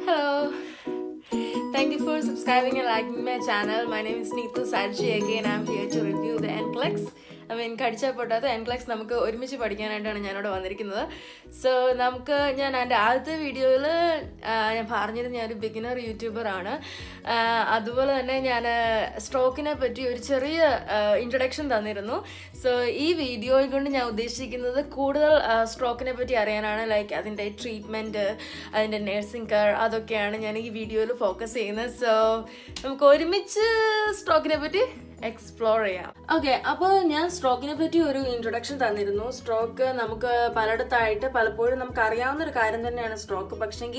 Hello. Thank you for subscribing and liking my channel. My name is Neetu Sarji. Again, I'm here to review the NCLEX. I mean കടിച്ചാൽ പൊട്ടാത്ത NCLEX നമുക്ക് ഒരുമിച്ച് പഠിക്കാനായിട്ടാണ് ഞാനിവിടെ വന്നിരിക്കുന്നത് so നമുക്ക് ഞാൻ എൻ്റെ ആദ്യത്തെ വീഡിയോയിൽ ഞാൻ പറഞ്ഞിരുന്നു ഞാനൊരു ബിഗിനർ യൂട്യൂബറാണ് അതുപോലെ തന്നെ ഞാൻ സ്ട്രോക്കിനെ പറ്റി ഒരു ചെറിയ ഇൻട്രൊഡക്ഷൻ തന്നിരുന്നു സോ ഈ വീഡിയോയിൽ കൊണ്ട് ഞാൻ ഉദ്ദേശിക്കുന്നത് കൂടുതൽ സ്ട്രോക്കിനെ പറ്റി അറിയാനാണ് ലൈക്ക് അതിൻ്റെ ട്രീറ്റ്മെൻറ്റ് അതിൻ്റെ നഴ്സിംഗ് കെയർ അതൊക്കെയാണ് ഞാൻ ഈ വീഡിയോയിൽ ഫോക്കസ് ചെയ്യുന്നത് സോ നമുക്ക് ഒരുമിച്ച് സ്ട്രോക്കിനെ പറ്റി എക്സ്പ്ലോർ ചെയ്യാം ഓക്കെ അപ്പോൾ ഞാൻ സ്ട്രോക്കിനെ പറ്റി ഒരു ഇൻട്രൊഡക്ഷൻ തന്നിരുന്നു സ്ട്രോക്ക് നമുക്ക് പലയിടത്തായിട്ട് പലപ്പോഴും നമുക്ക് അറിയാവുന്ന ഒരു കാര്യം തന്നെയാണ് സ്ട്രോക്ക് പക്ഷെങ്കിൽ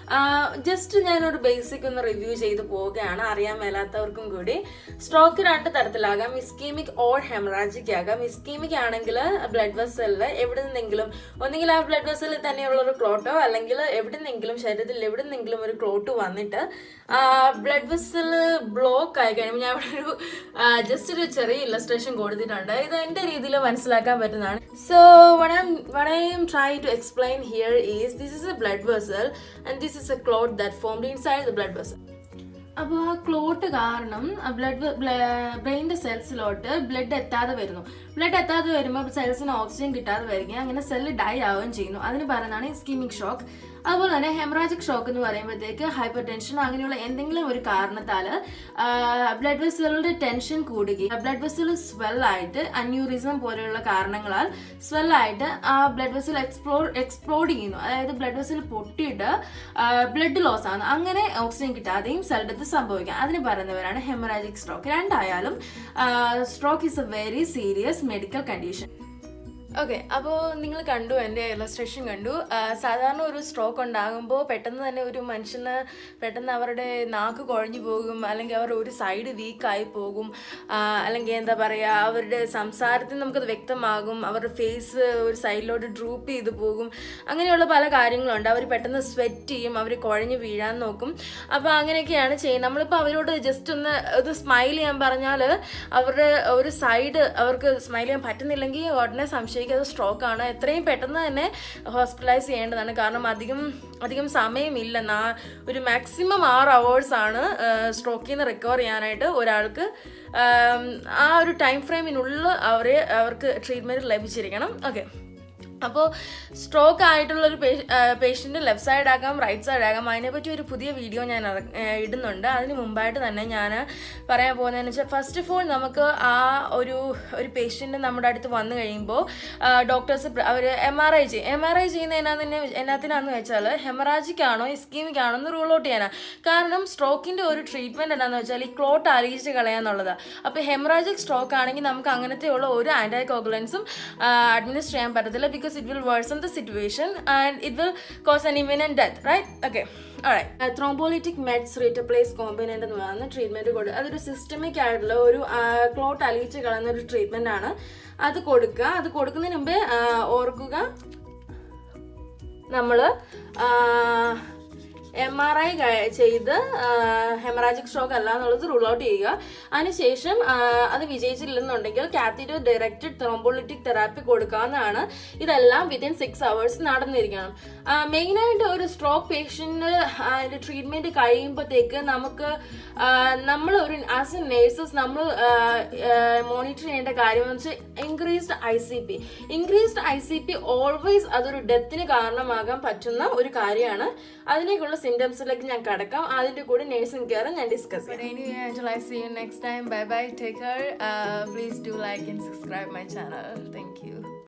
ജസ്റ്റ് ഞാനൊരു ബേസിക് ഒന്ന് റിവ്യൂ ചെയ്ത് പോവുകയാണ് അറിയാൻ മേലാത്തവർക്കും കൂടി സ്ട്രോക്ക് രണ്ട് തരത്തിലാകാം ഇസ്കീമിക് ഓർ ഹെമറാജിക് ആകാം ഇസ്കീമിക് ആണെങ്കിൽ ബ്ലഡ് വെസലിൽ എവിടെ നിന്നെങ്കിലും ഒന്നെങ്കിൽ ആ ബ്ലഡ് വെസലിൽ തന്നെയുള്ള ഒരു ക്ലോട്ടോ അല്ലെങ്കിൽ എവിടെ നിന്നെങ്കിലും ശരീരത്തിൽ എവിടെ നിന്നെങ്കിലും ഒരു ക്ലോട്ട് വന്നിട്ട് ബ്ലഡ് വെസൽ ബ്ലോക്ക് ആയി കഴിയുമ്പോൾ ഞാൻ ഇവിടെ ഒരു ജസ്റ്റ് ഒരു ചെറിയ ഇല്ലസ്ട്രേഷൻ കൊടുത്തിട്ടുണ്ട് ഇത് എൻ്റെ രീതിയിൽ മനസ്സിലാക്കാൻ പറ്റുന്നതാണ് so when I'm when I am try to explain here is this is a blood vessel and this is a clot that formed inside the blood vessel അപ്പോൾ ആ ക്ലോട്ട് കാരണം ബ്ലഡ് ബ്രെയിനിന്റെ സെൽസിലോട്ട് ബ്ലഡ് എത്താതെ വരുന്നു ബ്ലഡ് എത്താതെ വരുമ്പോൾ സെൽസിന് oxygen കിട്ടാതെ വരികയും അങ്ങനെ സെല്ല് ഡൈ ആവുകയും ചെയ്യുന്നു അതിന് പറയുന്നതാണ് സ്കീമിക് ഷോക്ക് അതുപോലെ തന്നെ ഹെമറാജിക് ഷോക്ക് എന്ന് പറയുമ്പോഴത്തേക്ക് ഹൈപ്പർ ടെൻഷൻ അങ്ങനെയുള്ള എന്തെങ്കിലും ഒരു കാരണത്താൽ ബ്ലഡ് വെസലുടെ ടെൻഷൻ കൂടുകയും ബ്ലഡ് വെസൽ സ്വെല്ലായിട്ട് അന്യൂറിസം പോലെയുള്ള കാരണങ്ങളാൽ സ്വെല്ലായിട്ട് ആ ബ്ലഡ് വെസൽ എക്സ്പ്ലോർ എക്സ്പ്ലോഡ് ചെയ്യുന്നു അതായത് ബ്ലഡ് വെസൽ പൊട്ടിയിട്ട് ബ്ലഡ് ലോസ് ആണ് അങ്ങനെ ഓക്സിജൻ കിട്ടാതെയും സെൽ ഡെത്ത് സംഭവിക്കാം അതിന് പറയുന്നവരാണ് ഹെമറാജിക് സ്ട്രോക്ക് രണ്ടായാലും stroke is a very serious medical condition okay അപ്പോൾ നിങ്ങൾ കണ്ടു എൻ്റെ ഇലസ്ട്രേഷൻ കണ്ടു സാധാരണ ഒരു സ്ട്രോക്ക് ഉണ്ടാകുമ്പോൾ പെട്ടെന്ന് തന്നെ ഒരു മനുഷ്യന് പെട്ടെന്ന് അവരുടെ നാക്ക് കുഴഞ്ഞു പോകും അല്ലെങ്കിൽ അവർ ഒരു സൈഡ് വീക്കായി പോകും അല്ലെങ്കിൽ എന്താ പറയുക അവരുടെ സംസാരത്തിൽ നമുക്കത് വ്യക്തമാകും അവരുടെ ഫേസ് ഒരു സൈഡിലോട്ട് ഡ്രൂപ്പ് ചെയ്ത് പോകും അങ്ങനെയുള്ള പല കാര്യങ്ങളുണ്ട് അവർ പെട്ടെന്ന് സ്വെറ്റ് ചെയ്യും അവർ കുഴഞ്ഞു വീഴാൻ നോക്കും അപ്പോൾ അങ്ങനെയൊക്കെയാണ് ചെയ്യുന്നത് നമ്മളിപ്പോൾ അവരോട് ജസ്റ്റ് ഒന്ന് ഒന്ന് സ്മൈൽ ചെയ്യാൻ പറഞ്ഞാൽ അവരുടെ ഒരു സൈഡ് അവർക്ക് സ്മൈൽ ചെയ്യാൻ പറ്റുന്നില്ലെങ്കിൽ ഉടനെ സംശയിക്കും അത് സ്ട്രോക്ക് ആണ് എത്രയും പെട്ടെന്ന് തന്നെ ഹോസ്പിറ്റലൈസ് ചെയ്യേണ്ടതാണ് കാരണം അധികം അധികം സമയമില്ല നാ ഒരു മാക്സിമം ആറ് അവേഴ്സ് ആണ് സ്ട്രോക്കിൽ നിന്ന് റിക്കവർ ചെയ്യാനായിട്ട് ഒരാൾക്ക് ആ ഒരു ടൈം ഫ്രെയിമിനുള്ളിൽ അവരെ അവർക്ക് ട്രീറ്റ്മെൻറ്റ് ലഭിച്ചിരിക്കണം ഓക്കെ അപ്പോൾ സ്ട്രോക്ക് ആയിട്ടുള്ള ഒരു പേഷ്യൻ്റ് ലെഫ്റ്റ് സൈഡ് ആകാം റൈറ്റ് സൈഡ് ആകാം അതിനെപ്പറ്റി ഒരു പുതിയ വീഡിയോ ഞാൻ ഇടുന്നുണ്ട് അതിന് മുമ്പായിട്ട് തന്നെ ഞാൻ പറയാൻ പോകുന്നതെന്ന് വെച്ചാൽ ഫസ്റ്റ് ഓഫ് ഓൾ നമുക്ക് ആ ഒരു ഒരു പേഷ്യൻ്റ് നമ്മുടെ അടുത്ത് വന്നു കഴിയുമ്പോൾ ഡോക്ടേഴ്സ് അവർ എം ആർ ഐ ചെയ്യും എം ആർ ഐ ചെയ്യുന്ന എന്നാ എന്നാത്തിനാന്ന് വെച്ചാൽ ഹെമറാജിക് ആണോ ഇസ്കീമിക് ആണോ എന്ന് റൂൾ ഔട്ട് ചെയ്യാനാണ് കാരണം സ്ട്രോക്കിൻ്റെ ഒരു ട്രീറ്റ്മെൻറ്റ് എന്താണെന്ന് വെച്ചാൽ ഈ ക്ലോട്ട് അലിയിച്ച് കളയാന്നുള്ളത് അപ്പോൾ ഹെമറാജിക് സ്ട്രോക്ക് ആണെങ്കിൽ നമുക്ക് അങ്ങനത്തെയുള്ള ഒരു ആൻറ്റി കോഗുലൻസും അഡ്മിനിസ്റ്റർ ചെയ്യാൻ പറ്റത്തില്ല because it will worsen the situation and it will cause an imminent death right okay alright uh, thrombolytic meds replace component എന്ന് പറയുന്ന ട്രീറ്റ്മെന്റ് കൊടുക്കുക അതൊരു സിസ്റ്റമിക് ആയിട്ടുള്ള ഒരു ക്ലോട്ട് അലിയിച്ച് കളയുന്ന ഒരു ട്രീറ്റ്മെന്റ് ആണ് അത് കൊടുക്കുക അത് കൊടുക്കുന്നതിന് മുമ്പേ ഓർക്കുക നമ്മൾ എം ആർ ഐ ചെയ്ത് ഹെമറാജിക് സ്ട്രോക്ക് അല്ല എന്നുള്ളത് റൂൾ ഔട്ട് ചെയ്യുക അതിനുശേഷം അത് വിജയിച്ചില്ലെന്നുണ്ടെങ്കിൽ കാത്തിഡോ ഡയറക്റ്റഡ് ത്രോംബോളിറ്റിക് തെറാപ്പി കൊടുക്കാവുന്നതാണ് ഇതെല്ലാം വിത്തിൻ സിക്സ് അവേഴ്സ് നടന്നിരിക്കണം മെയിനായിട്ട് ഒരു സ്ട്രോക്ക് പേഷ്യൻറ്റ് അതിൻ്റെ ട്രീറ്റ്മെൻറ്റ് കഴിയുമ്പോഴത്തേക്ക് നമുക്ക് നമ്മൾ ഒരു ആസ് എ നേഴ്സസ് നമ്മൾ മോണിറ്റർ ചെയ്യേണ്ട കാര്യം എന്ന് വെച്ചാൽ increased I C P increased I C P always അതൊരു ഡെത്തിന് കാരണമാകാൻ പറ്റുന്ന ഒരു കാര്യമാണ് അതിലേക്കുള്ള സിംറ്റംസിലേക്ക് ഞാൻ കടക്കാം അതിന്റെ കൂടെ നേഴ്സിംഗ് കെയർ ഞാൻ ഡിസ്കസ് ചെയ്യാം next time bye bye take care please do like and subscribe my channel thank U